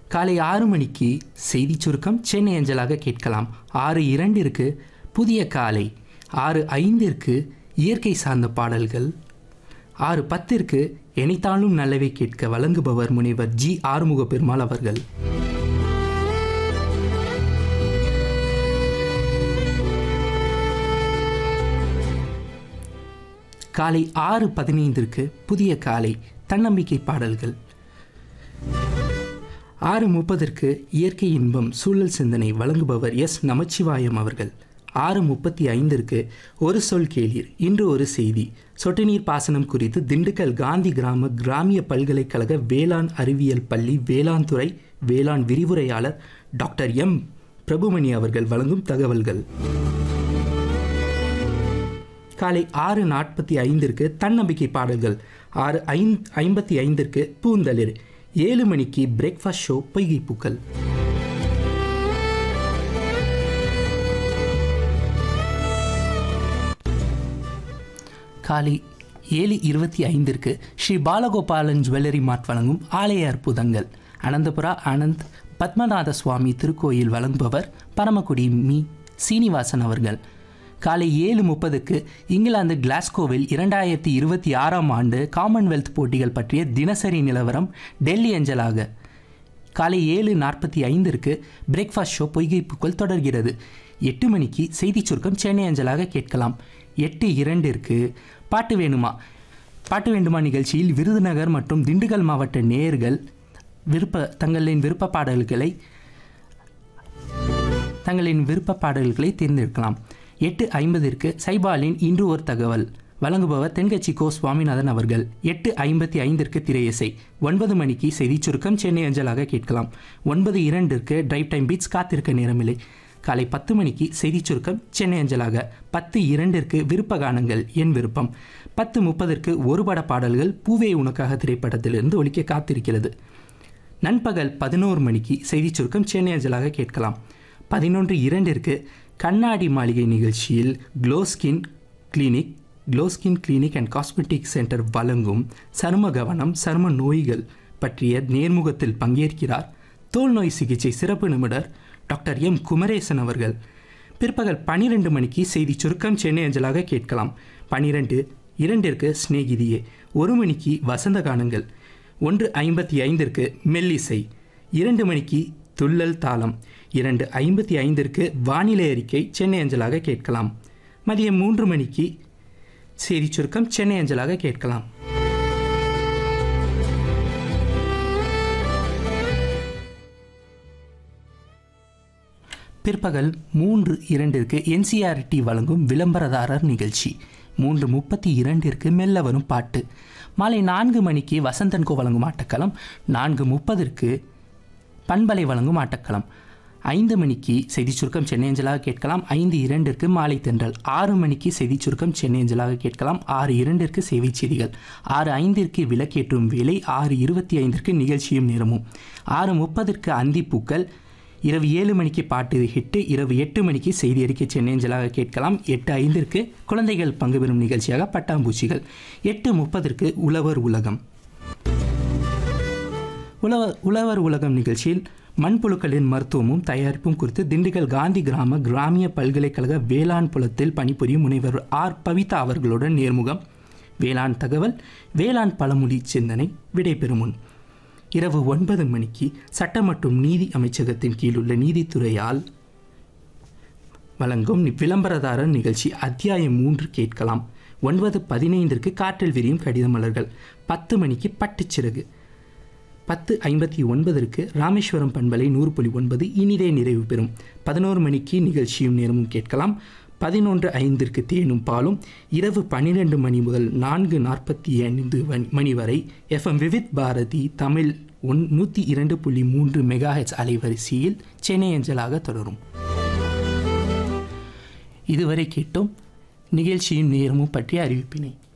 காலை ஆறு மணிக்கு செய்தி சுருக்கம் சென்னை அஞ்சலாக கேட்கலாம் ஆறு இரண்டிற்கு புதிய காலை ஆறு ஐந்திற்கு இயற்கை சார்ந்த பாடல்கள் ஆறு பத்திற்கு எனித்தாலும் நல்லவை கேட்க வழங்குபவர் முனைவர் ஜி ஆறுமுக பெருமாள் அவர்கள் காலை ஆறு பதினைந்திற்கு புதிய காலை தன்னம்பிக்கை பாடல்கள் ஆறு முப்பதற்கு இயற்கை இன்பம் சூழல் சிந்தனை வழங்குபவர் எஸ் நமச்சிவாயம் அவர்கள் ஆறு முப்பத்தி ஐந்திற்கு ஒரு சொல் கேளீர் இன்று ஒரு செய்தி சொட்டு நீர் பாசனம் குறித்து திண்டுக்கல் காந்தி கிராம கிராமிய பல்கலைக்கழக வேளாண் அறிவியல் பள்ளி வேளாண் துறை வேளாண் விரிவுரையாளர் டாக்டர் எம் பிரபுமணி அவர்கள் வழங்கும் தகவல்கள் காலை ஆறு நாற்பத்தி ஐந்திற்கு தன்னம்பிக்கை பாடல்கள் ஆறு ஐந் ஐம்பத்தி ஐந்திற்கு பூந்தளிர் ஏழு மணிக்கு பிரேக்ஃபாஸ்ட் ஷோ பொய்கை பூக்கள் காலை ஏழு இருபத்தி ஐந்திற்கு ஸ்ரீ பாலகோபாலன் ஜுவல்லரி மார்ட் வழங்கும் ஆலய அற்புதங்கள் அனந்தபுரா ஆனந்த் பத்மநாத சுவாமி திருக்கோயில் வழங்குபவர் பரமக்குடி மீ சீனிவாசன் அவர்கள் காலை ஏழு முப்பதுக்கு இங்கிலாந்து கிளாஸ்கோவில் இரண்டாயிரத்தி இருபத்தி ஆறாம் ஆண்டு காமன்வெல்த் போட்டிகள் பற்றிய தினசரி நிலவரம் டெல்லி அஞ்சலாக காலை ஏழு நாற்பத்தி ஐந்திற்கு பிரேக்ஃபாஸ்ட் ஷோ பொய்கைப்புக்குள் தொடர்கிறது எட்டு மணிக்கு செய்தி சுருக்கம் சென்னை அஞ்சலாக கேட்கலாம் எட்டு இரண்டிற்கு பாட்டு வேணுமா பாட்டு வேண்டுமா நிகழ்ச்சியில் விருதுநகர் மற்றும் திண்டுக்கல் மாவட்ட நேயர்கள் விருப்ப தங்களின் விருப்ப பாடல்களை தங்களின் விருப்ப பாடல்களை தேர்ந்தெடுக்கலாம் எட்டு ஐம்பதிற்கு சைபாலின் இன்று ஒரு தகவல் வழங்குபவர் தென்கட்சி கோ சுவாமிநாதன் அவர்கள் எட்டு ஐம்பத்தி ஐந்திற்கு திரையசை ஒன்பது மணிக்கு செய்தி சுருக்கம் சென்னை அஞ்சலாக கேட்கலாம் ஒன்பது இரண்டிற்கு டிரைவ் டைம் பீட்ஸ் காத்திருக்க நேரமில்லை காலை பத்து மணிக்கு செய்தி சுருக்கம் சென்னை அஞ்சலாக பத்து இரண்டிற்கு விருப்ப கானங்கள் என் விருப்பம் பத்து முப்பதற்கு ஒரு பட பாடல்கள் பூவே உனக்காக திரைப்படத்திலிருந்து ஒலிக்க காத்திருக்கிறது நண்பகல் பதினோரு மணிக்கு செய்தி சுருக்கம் சென்னை அஞ்சலாக கேட்கலாம் பதினொன்று இரண்டிற்கு கண்ணாடி மாளிகை நிகழ்ச்சியில் glow skin clinic glow skin clinic and cosmetic centre வழங்கும் சரும கவனம் சரும நோய்கள் பற்றிய நேர்முகத்தில் பங்கேற்கிறார் தோல் நோய் சிகிச்சை சிறப்பு நிபுணர் டாக்டர் எம் குமரேசன் அவர்கள் பிற்பகல் பனிரெண்டு மணிக்கு செய்தி சுருக்கம் சென்னை அஞ்சலாக கேட்கலாம் பனிரெண்டு இரண்டிற்கு ஸ்நேகிதியே ஒரு மணிக்கு வசந்த கானங்கள் ஒன்று ஐம்பத்தி ஐந்திற்கு மெல்லிசை இரண்டு மணிக்கு துள்ளல் தாளம் இரண்டு ஐம்பத்தி ஐந்திற்கு வானிலை அறிக்கை சென்னை அஞ்சலாக கேட்கலாம் மதியம் மூன்று மணிக்கு செய்தி சுருக்கம் சென்னை அஞ்சலாக கேட்கலாம் பிற்பகல் மூன்று இரண்டிற்கு என்சிஆர்டி வழங்கும் விளம்பரதாரர் நிகழ்ச்சி மூன்று முப்பத்தி இரண்டிற்கு மெல்ல வரும் பாட்டு மாலை நான்கு மணிக்கு வசந்தன்கோ வழங்கும் ஆட்டக்களம் நான்கு முப்பதற்கு பண்பலை வழங்கும் ஆட்டக்களம் ஐந்து மணிக்கு செய்தி சுருக்கம் சென்னை அஞ்சலாக கேட்கலாம் ஐந்து இரண்டிற்கு மாலை தென்றல் ஆறு மணிக்கு செய்தி சுருக்கம் சென்னை அஞ்சலாக கேட்கலாம் ஆறு இரண்டிற்கு சேவை செய்திகள் ஆறு ஐந்திற்கு விளக்கேற்றும் வேலை ஆறு இருபத்தி ஐந்திற்கு நிகழ்ச்சியும் நேரமும் ஆறு முப்பதற்கு அந்திப்பூக்கள் இரவு ஏழு மணிக்கு பாட்டு ஹிட்டு இரவு எட்டு மணிக்கு செய்தி அறிக்கை சென்னை அஞ்சலாக கேட்கலாம் எட்டு ஐந்திற்கு குழந்தைகள் பங்கு பெறும் நிகழ்ச்சியாக பட்டாம்பூச்சிகள் எட்டு முப்பதற்கு உழவர் உலகம் உழவர் உழவர் உலகம் நிகழ்ச்சியில் மண்புழுக்களின் மருத்துவமும் தயாரிப்பும் குறித்து திண்டுக்கல் காந்தி கிராம கிராமிய பல்கலைக்கழக வேளாண் புலத்தில் பணிபுரியும் முனைவர் ஆர் பவிதா அவர்களுடன் நேர்முகம் வேளாண் தகவல் வேளாண் பழமொழி சிந்தனை விடைபெறும் முன் இரவு ஒன்பது மணிக்கு சட்ட மற்றும் நீதி அமைச்சகத்தின் கீழுள்ள நீதித்துறையால் வழங்கும் விளம்பரதாரர் நிகழ்ச்சி அத்தியாயம் மூன்று கேட்கலாம் ஒன்பது பதினைந்திற்கு காற்றில் விரியும் கடித மலர்கள் பத்து மணிக்கு பட்டுச்சிறகு பத்து ஐம்பத்தி ஒன்பதற்கு ராமேஸ்வரம் பண்பலை நூறு புள்ளி ஒன்பது இனிதே நிறைவு பெறும் பதினோரு மணிக்கு நிகழ்ச்சியும் நேரமும் கேட்கலாம் பதினொன்று ஐந்திற்கு தேனும் பாலும் இரவு பன்னிரெண்டு மணி முதல் நான்கு நாற்பத்தி ஐந்து மணி வரை எஃப்எம் விவித் பாரதி தமிழ் ஒன் நூற்றி இரண்டு புள்ளி மூன்று மெகாஹெச் அலைவரிசையில் சென்னை அஞ்சலாக தொடரும் இதுவரை கேட்டோம் நிகழ்ச்சியின் நேரமும் பற்றிய அறிவிப்பினை